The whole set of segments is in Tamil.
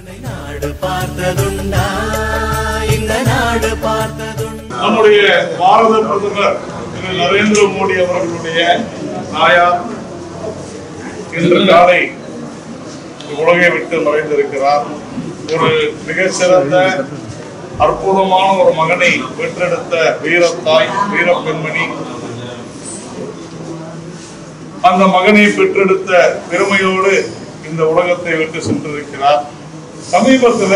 நாடு பார்த்ததுண்டா இந்த நாடு பார்த்ததுண்டா நம்முடைய பாரத பிரதமர் திரு நரேந்திர மோடி அவர்களுடைய தாயார் இன்று காலை உலகை விட்டு மறைந்திருக்கிறார் ஒரு மிக சிறந்த அற்புதமான ஒரு மகனை பெற்றெடுத்த வீரத்தாய் வீர பெண்மணி அந்த மகனை பெற்றெடுத்த பெருமையோடு இந்த உலகத்தை விட்டு சென்றிருக்கிறார் சமீபத்துல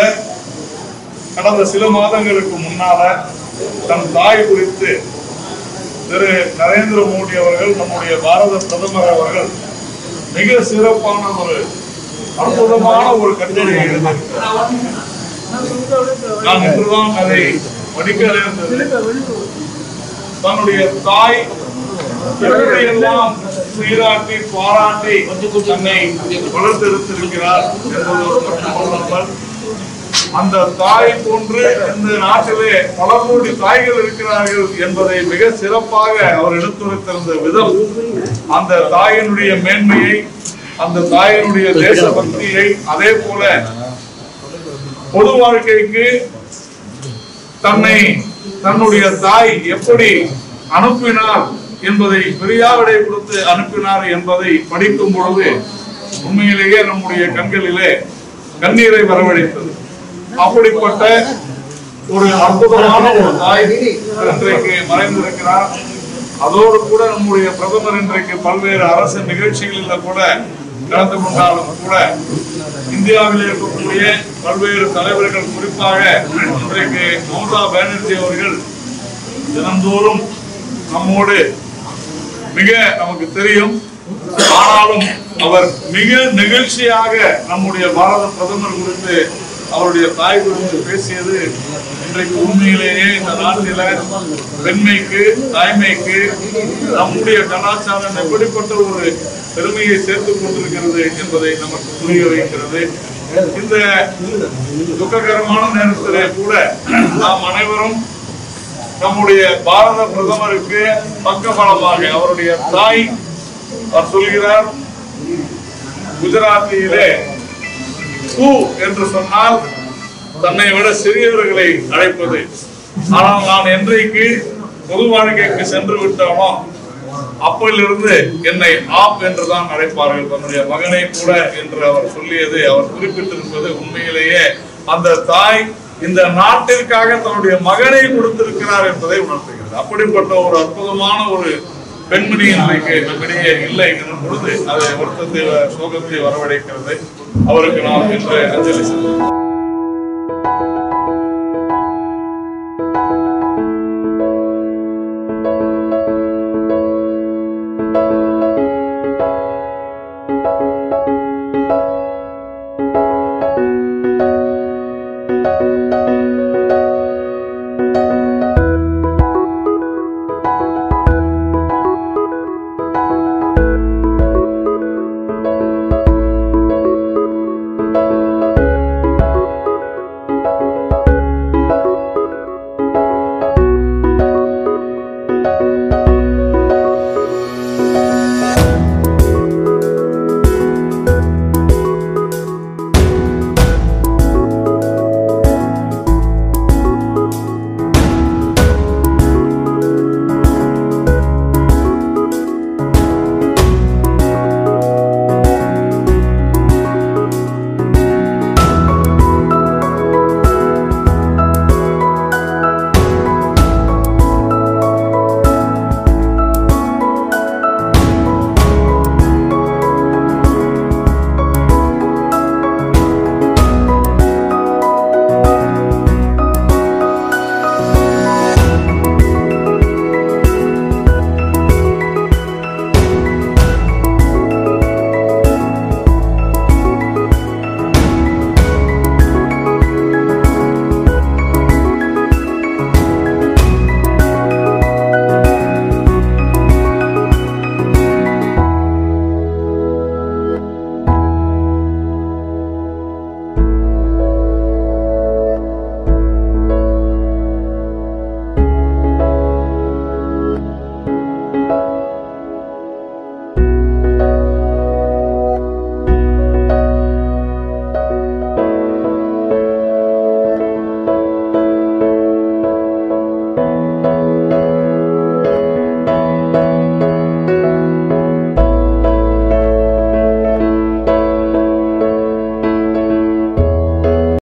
கடந்த சில மாதங்களுக்கு முன்னால தன் தாய் குறித்து திரு நரேந்திர மோடி அவர்கள் நம்முடைய பாரத பிரதமர் அவர்கள் மிக சிறப்பான ஒரு அற்புதமான ஒரு கட்டுரையை எழுதியிருக்கிறார் நான் இன்றுதான் அதை படிக்க நேர்ந்தது தன்னுடைய தாய் எப்படியெல்லாம் சீராட்டி பாராட்டி தன்னை வளர்த்தெடுத்திருக்கிறார் என்பது மட்டுமல்லாமல் அந்த தாய் போன்று இந்த நாட்டிலே பல கோடி தாய்கள் இருக்கிறார்கள் என்பதை மிக சிறப்பாக அவர் எடுத்துரைத்திருந்த விதம் அந்த தாயினுடைய மேன்மையை அந்த தாயினுடைய தேசபக்தியை அதே போல பொது வாழ்க்கைக்கு தன்னை தன்னுடைய தாய் எப்படி அனுப்பினார் என்பதை பெரியாவிடை கொடுத்து அனுப்பினார் என்பதை படிக்கும் பொழுது உண்மையிலேயே நம்முடைய கண்களிலே கண்ணீரை வரவழைத்தது அப்படிப்பட்ட ஒரு அற்புதமான ஒரு தாய் இன்றைக்கு மறைந்திருக்கிறார் அதோடு கூட நம்முடைய பிரதமர் இன்றைக்கு பல்வேறு அரசு நிகழ்ச்சிகளில் கூட கலந்து கொண்டாலும் கூட இந்தியாவில் இருக்கக்கூடிய பல்வேறு தலைவர்கள் குறிப்பாக இன்றைக்கு மமதா பானர்ஜி அவர்கள் தினந்தோறும் நம்மோடு மிக நமக்கு தெரியும் ஆனாலும் அவர் மிக நெகிழ்ச்சியாக நம்முடைய பாரத பிரதமர் குறித்து அவருடைய தாய் குறித்து பேசியது இன்றைக்கு உண்மையிலேயே இந்த நாட்டில பெண்மைக்கு தாய்மைக்கு நம்முடைய கலாச்சாரம் எப்படிப்பட்ட ஒரு பெருமையை சேர்த்துக் கொண்டிருக்கிறது என்பதை நமக்கு புரிய வைக்கிறது இந்த துக்ககரமான நேரத்திலே கூட நாம் அனைவரும் நம்முடைய பாரத பிரதமருக்கு பக்கபலமாக அவருடைய தாய் அவர் சொல்கிறார் குஜராத்தியிலே பூ என்று சொன்னால் தன்னை விட சிறியவர்களை அழைப்பது ஆனால் நான் என்றைக்கு பொது வாழ்க்கைக்கு சென்று விட்டானோ அப்போதிலிருந்து என்னை ஆப் என்றுதான் அழைப்பார்கள் தன்னுடைய மகனை கூட என்று அவர் சொல்லியது அவர் குறிப்பிட்டிருப்பது உண்மையிலேயே அந்த தாய் இந்த நாட்டிற்காக தன்னுடைய மகனை கொடுத்திருக்கிறார் என்பதை உணர்த்துகிறது அப்படிப்பட்ட ஒரு அற்புதமான ஒரு பெண்மணி இன்றைக்கு நம்மிடையே இல்லை எனும் பொழுது அது வருத்தத்தை சோகத்தை வரவழைக்கிறது அவருக்கு நாம் இன்று அஞ்சலி செலுத்துகிறோம்